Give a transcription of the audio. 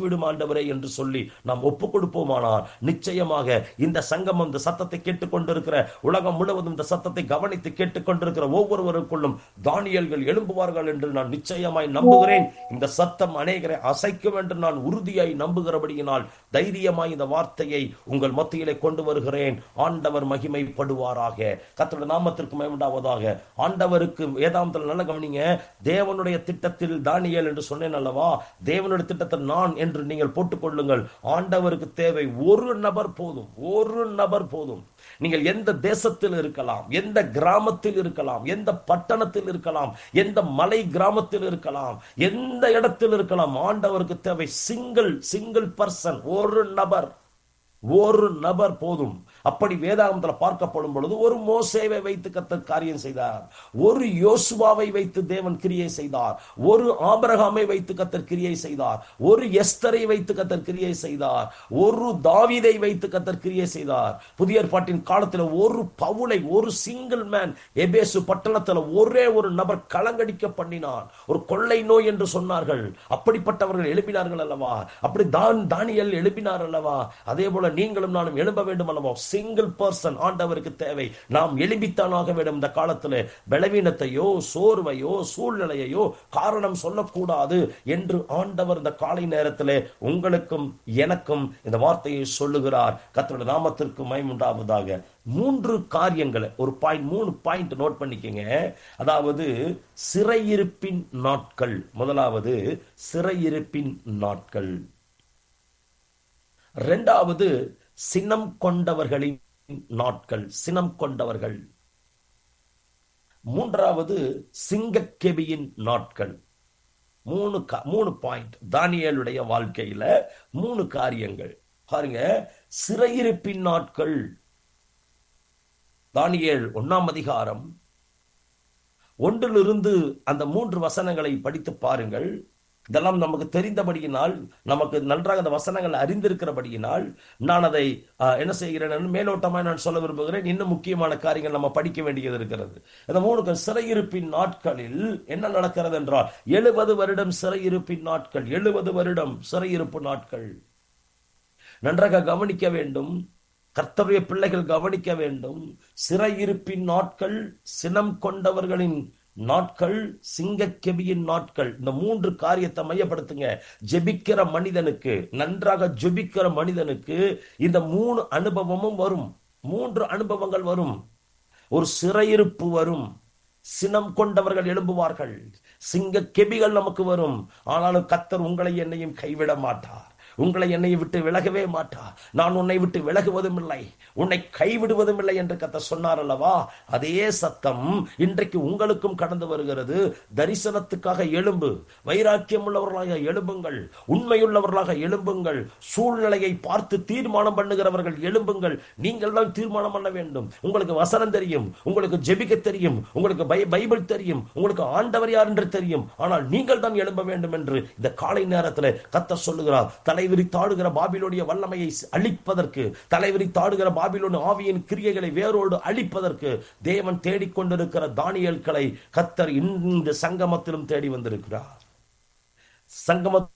விடும் ஆண்டவரே என்று சொல்லி நாம் ஒப்பு கொடுப்போமானால் நிச்சயமாக இந்த சங்கமம் இந்த சத்தத்தை கேட்டுக்கொண்டிருக்கிற உலகம் முழுவதும் இந்த சத்தத்தை கவனித்து கேட்டுக்கொண்டிருக்கிற ஒவ்வொருவருக்குள்ளும் தானியல்கள் எழும்புவார்கள் என்று நான் நிச்சயமாய் நம்புகிறேன் இந்த சத்தம் அநேகரை அசைக்கும் என்று நான் உறுதியாய் நம்புகிறபடியினால் தைரியமாய் இந்த வார்த்தையை உங்கள் மத்தியிலே கொண்டு வருகிறேன் ஆண்டவர் மகிமைப்படுவாராக கர்த்தருடைய நாமத்திற்கு மகிமையுண்டாவதாக ஆண்டவருக்கு வேதாந்தத்தில் நல்ல கவனிங்க தேவனுடைய திட்டத்தில் தானியேல் என்று சொன்னேன் அல்லவா தேவனுடைய திட்டத்தில் நான் என்று நீங்கள் போட்டுக்கொள்ளுங்கள் ஆண்டவருக்கு தேவை ஒரு நபர் போதும் ஒரு நபர் போதும் நீங்கள் எந்த தேசத்தில் இருக்கலாம் எந்த கிராமத்தில் இருக்கலாம் எந்த பட்டணத்தில் இருக்கலாம் எந்த மலை கிராமத்தில் இருக்கலாம் எந்த இடத்தில் இருக்கலாம் ஆண்டவருக்கு தேவை சிங்கிள் சிங்கிள் பர்சன் ஒரு நபர் ஒரு நபர் போதும் அப்படி வேதாகமத்தில் பார்க்கப்படும் பொழுது ஒரு மோசேவை வைத்து கத்தர் காரியம் செய்தார் ஒரு யோசுவாவை வைத்து தேவன் கிரியை செய்தார் ஒரு ஆபரகாமை வைத்து கத்தர் கிரியை செய்தார் ஒரு எஸ்தரை வைத்து கத்தர் கிரியை செய்தார் ஒரு தாவீதை வைத்து கத்தர் கிரியை செய்தார் புதிய ஏற்பாட்டின் காலத்தில் ஒரு பவுலை ஒரு சிங்கிள் மேன் எபேசு பட்டணத்தில் ஒரே ஒரு நபர் கலங்கடிக்க பண்ணினான் ஒரு கொள்ளை நோய் என்று சொன்னார்கள் அப்படிப்பட்டவர்கள் எழுப்பினார்கள் அல்லவா அப்படி தான் தானியல் எழுப்பினார் அல்லவா அதே போல நீங்களும் நானும் எழும்ப வேண்டும் அல்லவா சிங்கிள் பர்சன் ஆண்டவருக்கு தேவை நாம் எழும்பித்தானாக வேண்டும் இந்த காலத்தில் பலவீனத்தையோ சோர்வையோ சூழ்நிலையையோ காரணம் சொல்லக்கூடாது என்று ஆண்டவர் இந்த காலை நேரத்தில் உங்களுக்கும் எனக்கும் இந்த வார்த்தையை சொல்லுகிறார் கத்தோட நாமத்திற்கு மயமுண்டாவதாக மூன்று காரியங்களை ஒரு பாயிண்ட் மூணு பாயிண்ட் நோட் பண்ணிக்கங்க அதாவது சிறையிருப்பின் நாட்கள் முதலாவது சிறையிருப்பின் நாட்கள் இரண்டாவது சினம் கொண்டவர்களின் நாட்கள் சினம் கொண்டவர்கள் மூன்றாவது சிங்கக்கெபியின் நாட்கள் மூணு மூணு பாயிண்ட் தானியலுடைய வாழ்க்கையில மூணு காரியங்கள் பாருங்க சிறையிருப்பின் நாட்கள் தானியேல் ஒன்னாம் அதிகாரம் ஒன்றிலிருந்து அந்த மூன்று வசனங்களை படித்து பாருங்கள் இதெல்லாம் நமக்கு தெரிந்தபடியினால் நமக்கு நன்றாக அந்த வசனங்கள் அறிந்திருக்கிறபடியினால் நான் அதை என்ன செய்கிறேன் மேலோட்டமாக நான் சொல்ல விரும்புகிறேன் இன்னும் முக்கியமான காரியங்கள் நம்ம படிக்க வேண்டியது இருக்கிறது இந்த மூணு சிறையிருப்பின் நாட்களில் என்ன நடக்கிறது என்றால் எழுபது வருடம் சிறையிருப்பின் நாட்கள் எழுபது வருடம் சிறையிருப்பு நாட்கள் நன்றாக கவனிக்க வேண்டும் கர்த்தருடைய பிள்ளைகள் கவனிக்க வேண்டும் சிறையிருப்பின் நாட்கள் சினம் கொண்டவர்களின் நாட்கள் சிங்கக்கெபியின் நாட்கள் இந்த மூன்று காரியத்தை மையப்படுத்துங்க ஜெபிக்கிற மனிதனுக்கு நன்றாக ஜெபிக்கிற மனிதனுக்கு இந்த மூணு அனுபவமும் வரும் மூன்று அனுபவங்கள் வரும் ஒரு சிறையிருப்பு வரும் சினம் கொண்டவர்கள் எழும்புவார்கள் சிங்க கெபிகள் நமக்கு வரும் ஆனாலும் கத்தர் உங்களை என்னையும் கைவிட மாட்டார் உங்களை என்னை விட்டு விலகவே மாட்டார் நான் உன்னை விட்டு விலகுவதும் இல்லை உன்னை கைவிடுவதும் இல்லை என்று கத்த சொன்னார் அல்லவா அதே சத்தம் இன்றைக்கு உங்களுக்கும் கடந்து வருகிறது தரிசனத்துக்காக எழும்பு வைராக்கியம் உள்ளவர்களாக எழும்புங்கள் உண்மையுள்ளவர்களாக எழும்புங்கள் சூழ்நிலையை பார்த்து தீர்மானம் பண்ணுகிறவர்கள் எழும்புங்கள் நீங்கள் தான் தீர்மானம் பண்ண வேண்டும் உங்களுக்கு வசனம் தெரியும் உங்களுக்கு ஜெபிக்க தெரியும் உங்களுக்கு பைபிள் தெரியும் உங்களுக்கு ஆண்டவர் யார் என்று தெரியும் ஆனால் நீங்கள் தான் எழும்ப வேண்டும் என்று இந்த காலை நேரத்தில் கத்த சொல்லுகிறார் தலை தலைவிரி தாடுகிற பாபிலோடைய வல்லமையை அழிப்பதற்கு தலைவிரி தாடுகிற பாபிலோன் ஆவியின் கிரியைகளை வேரோடு அழிப்பதற்கு தேவன் தேடிக்கொண்டிருக்கிற தானியல்களை கத்தர் இந்த சங்கமத்திலும் தேடி வந்திருக்கிறார் சங்கம